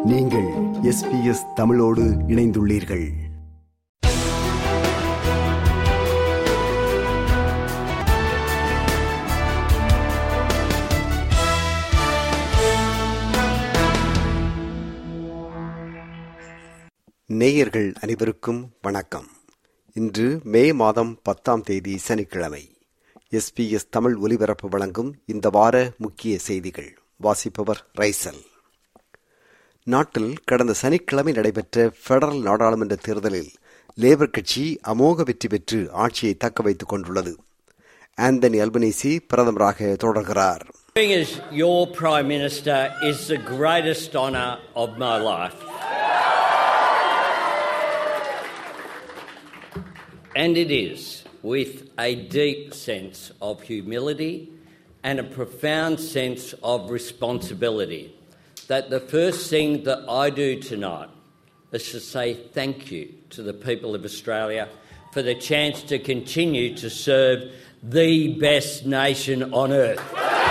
நீங்கள் எஸ்பிஎஸ் தமிழோடு இணைந்துள்ளீர்கள் நேயர்கள் அனைவருக்கும் வணக்கம் இன்று மே மாதம் பத்தாம் தேதி சனிக்கிழமை எஸ்பிஎஸ் தமிழ் ஒலிபரப்பு வழங்கும் இந்த வார முக்கிய செய்திகள் வாசிப்பவர் ரைசல் நாட்டில் கடந்த சனிக்கிழமை நடைபெற்ற பெடரல் நாடாளுமன்ற தேர்தலில் லேபர் கட்சி அமோக வெற்றி பெற்று ஆட்சியை தக்க வைத்துக் கொண்டுள்ளது ஆந்தனி அல்பனீசி பிரதமராக தொடர்கிறார் Being as your Prime Minister is the greatest honour of my life. And it is with a deep sense of humility and a profound sense of responsibility that the first thing that I do tonight is to say thank you to the people of Australia for the chance to continue to serve the best nation on earth.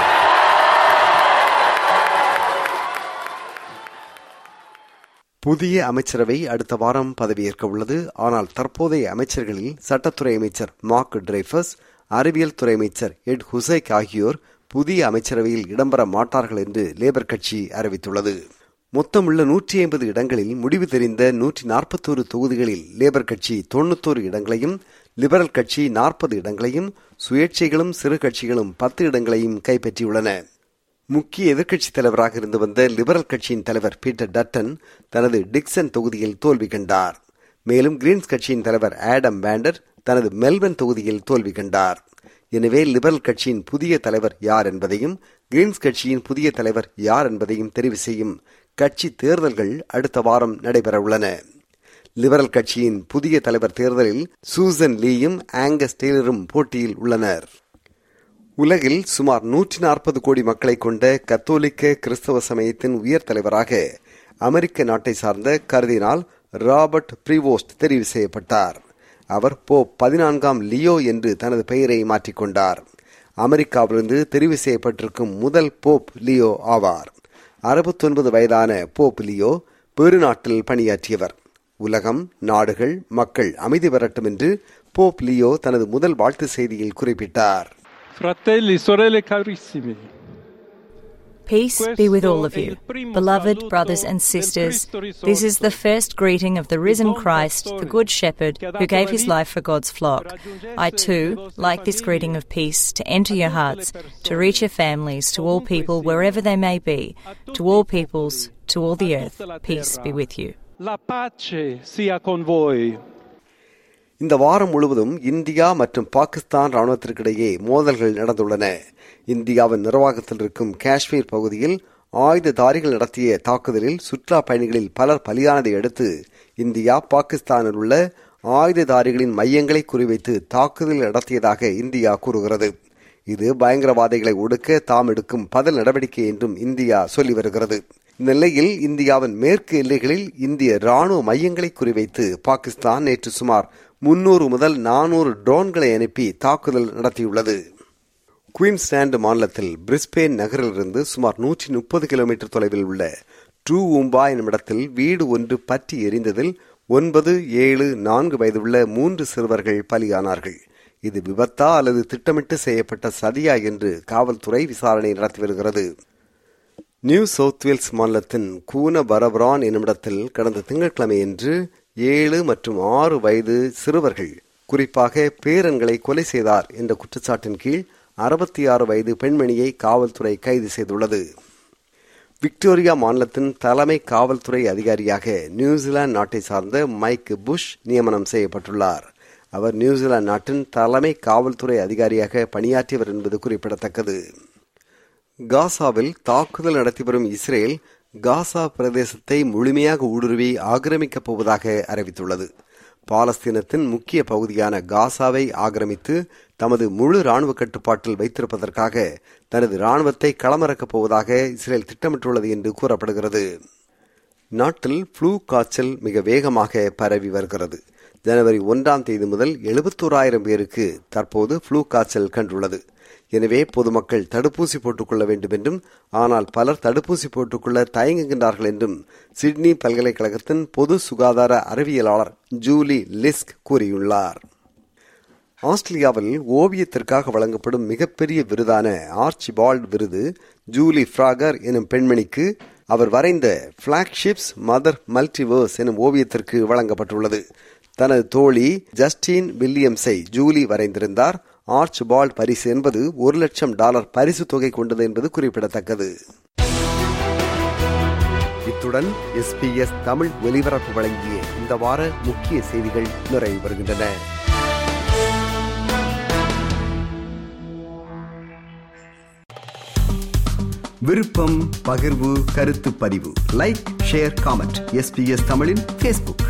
புதிய அமைச்சரவை அடுத்த வாரம் பதவியேற்க உள்ளது ஆனால் தற்போதைய அமைச்சர்களில் சட்டத்துறை அமைச்சர் மார்க் டிரைஃபஸ் அறிவியல் துறை அமைச்சர் எட் ஹுசைக் ஆகியோர் புதிய அமைச்சரவையில் இடம்பெற மாட்டார்கள் என்று லேபர் கட்சி அறிவித்துள்ளது மொத்தமுள்ள நூற்றி ஐம்பது இடங்களில் முடிவு தெரிந்த நூற்றி நாற்பத்தோரு தொகுதிகளில் லேபர் கட்சி தொண்ணூத்தோரு இடங்களையும் லிபரல் கட்சி நாற்பது இடங்களையும் சுயேட்சைகளும் சிறு கட்சிகளும் பத்து இடங்களையும் கைப்பற்றியுள்ளன முக்கிய எதிர்க்கட்சித் தலைவராக இருந்து வந்த லிபரல் கட்சியின் தலைவர் பீட்டர் டட்டன் தனது டிக்சன் தொகுதியில் தோல்வி கண்டார் மேலும் கிரீன்ஸ் கட்சியின் தலைவர் ஆடம் பேண்டர் தனது மெல்பர்ன் தொகுதியில் தோல்வி கண்டார் எனவே லிபரல் கட்சியின் புதிய தலைவர் யார் என்பதையும் கிரீன்ஸ் கட்சியின் புதிய தலைவர் யார் என்பதையும் தெரிவு செய்யும் கட்சி தேர்தல்கள் அடுத்த வாரம் நடைபெறவுள்ளன லிபரல் கட்சியின் புதிய தலைவர் தேர்தலில் சூசன் லீயும் ஆங்கஸ் டெய்லரும் போட்டியில் உள்ளனர் உலகில் சுமார் நூற்றி நாற்பது கோடி மக்களை கொண்ட கத்தோலிக்க கிறிஸ்தவ சமயத்தின் உயர் தலைவராக அமெரிக்க நாட்டை சார்ந்த கருதினால் ராபர்ட் பிரிவோஸ்ட் தெரிவு செய்யப்பட்டார் அவர் போப் பதினான்காம் லியோ என்று தனது பெயரை மாற்றிக்கொண்டார் அமெரிக்காவிலிருந்து தெரிவு செய்யப்பட்டிருக்கும் முதல் போப் லியோ ஆவார் அறுபத்தொன்பது வயதான போப் லியோ பெருநாட்டில் பணியாற்றியவர் உலகம் நாடுகள் மக்கள் அமைதி பெறட்டும் என்று போப் லியோ தனது முதல் வாழ்த்து செய்தியில் குறிப்பிட்டார் Fratelli, sorelle carissimi, Peace be with all of you. Beloved brothers and sisters, this is the first greeting of the risen Christ, the Good Shepherd, who gave his life for God's flock. I too like this greeting of peace to enter your hearts, to reach your families, to all people wherever they may be, to all peoples, to all the earth. Peace be with you. la pace sia con voi. இந்த வாரம் முழுவதும் India மற்றும் பாகிஸ்தான் ராணுவத்திற்கிடையே மோதல்கள் நடந்துள்ளன இந்தியாவின் நிர்வாகத்தில் இருக்கும் காஷ்மீர் பகுதியில் ஆயுததாரிகள் நடத்திய தாக்குதலில் சுற்றுலா பயணிகளில் பலர் பலியானதை அடுத்து இந்தியா பாகிஸ்தானில் உள்ள ஆயுததாரிகளின் மையங்களை குறிவைத்து தாக்குதல் நடத்தியதாக இந்தியா கூறுகிறது இது பயங்கரவாதிகளை ஒடுக்க தாம் எடுக்கும் பதில் நடவடிக்கை என்றும் இந்தியா சொல்லி வருகிறது இந்நிலையில் இந்தியாவின் மேற்கு எல்லைகளில் இந்திய ராணுவ மையங்களை குறிவைத்து பாகிஸ்தான் நேற்று சுமார் முன்னூறு முதல் நானூறு ட்ரோன்களை அனுப்பி தாக்குதல் நடத்தியுள்ளது குயின்ஸ்லாந்து மாநிலத்தில் பிரிஸ்பேன் நகரிலிருந்து சுமார் நூற்றி முப்பது கிலோமீட்டர் தொலைவில் உள்ள ட்ரூ உம்பா என்னுமிடத்தில் வீடு ஒன்று பற்றி எரிந்ததில் ஒன்பது ஏழு நான்கு வயதுள்ள மூன்று சிறுவர்கள் பலியானார்கள் இது விபத்தா அல்லது திட்டமிட்டு செய்யப்பட்ட சதியா என்று காவல்துறை விசாரணை நடத்தி வருகிறது நியூ சவுத் வேல்ஸ் மாநிலத்தின் கூன பரபரான் என்னுமிடத்தில் கடந்த திங்கட்கிழமையன்று ஏழு மற்றும் ஆறு வயது சிறுவர்கள் குறிப்பாக பேரன்களை கொலை செய்தார் என்ற குற்றச்சாட்டின் கீழ் அறுபத்தி ஆறு வயது பெண்மணியை காவல்துறை கைது செய்துள்ளது விக்டோரியா மாநிலத்தின் தலைமை காவல்துறை அதிகாரியாக நியூசிலாந்து நாட்டை சார்ந்த மைக் புஷ் நியமனம் செய்யப்பட்டுள்ளார் அவர் நியூசிலாந்து நாட்டின் தலைமை காவல்துறை அதிகாரியாக பணியாற்றியவர் என்பது குறிப்பிடத்தக்கது காசாவில் தாக்குதல் நடத்தி வரும் இஸ்ரேல் காசா பிரதேசத்தை முழுமையாக ஊடுருவி ஆக்கிரமிக்கப் போவதாக அறிவித்துள்ளது பாலஸ்தீனத்தின் முக்கிய பகுதியான காசாவை ஆக்கிரமித்து தமது முழு ராணுவ கட்டுப்பாட்டில் வைத்திருப்பதற்காக தனது ராணுவத்தை களமிறக்கப் போவதாக இஸ்ரேல் திட்டமிட்டுள்ளது என்று கூறப்படுகிறது நாட்டில் ஃப்ளூ காய்ச்சல் மிக வேகமாக பரவி வருகிறது ஜனவரி ஒன்றாம் தேதி முதல் எழுபத்தோராயிரம் பேருக்கு தற்போது ஃப்ளூ காய்ச்சல் கண்டுள்ளது எனவே பொதுமக்கள் தடுப்பூசி போட்டுக்கொள்ள வேண்டும் என்றும் ஆனால் பலர் தடுப்பூசி போட்டுக்கொள்ள தயங்குகின்றார்கள் என்றும் சிட்னி பல்கலைக்கழகத்தின் பொது சுகாதார அறிவியலாளர் ஜூலி லிஸ்க் கூறியுள்ளார் ஆஸ்திரேலியாவில் ஓவியத்திற்காக வழங்கப்படும் மிகப்பெரிய விருதான ஆர்ச்சிபால்ட் விருது ஜூலி ஃப்ராகர் எனும் பெண்மணிக்கு அவர் வரைந்த பிளாக்ஷிப்ஸ் மதர் மல்டிவர்ஸ் எனும் ஓவியத்திற்கு வழங்கப்பட்டுள்ளது தனது தோழி ஜஸ்டின் வில்லியம்ஸை ஜூலி வரைந்திருந்தார் ஆர்ச்பால்ட் பரிசு என்பது ஒரு லட்சம் டாலர் பரிசு தொகை கொண்டது என்பது குறிப்பிடத்தக்கது இத்துடன் எஸ்பிஎஸ் தமிழ் ஒலிபரப்பு வழங்கிய இந்த வார முக்கிய செய்திகள் நிறைவு வருகின்றன விருப்பம் பகிர்வு கருத்து பதிவு லைக் ஷேர் காமெண்ட் எஸ்பிஎஸ் தமிழின் பேஸ்புக்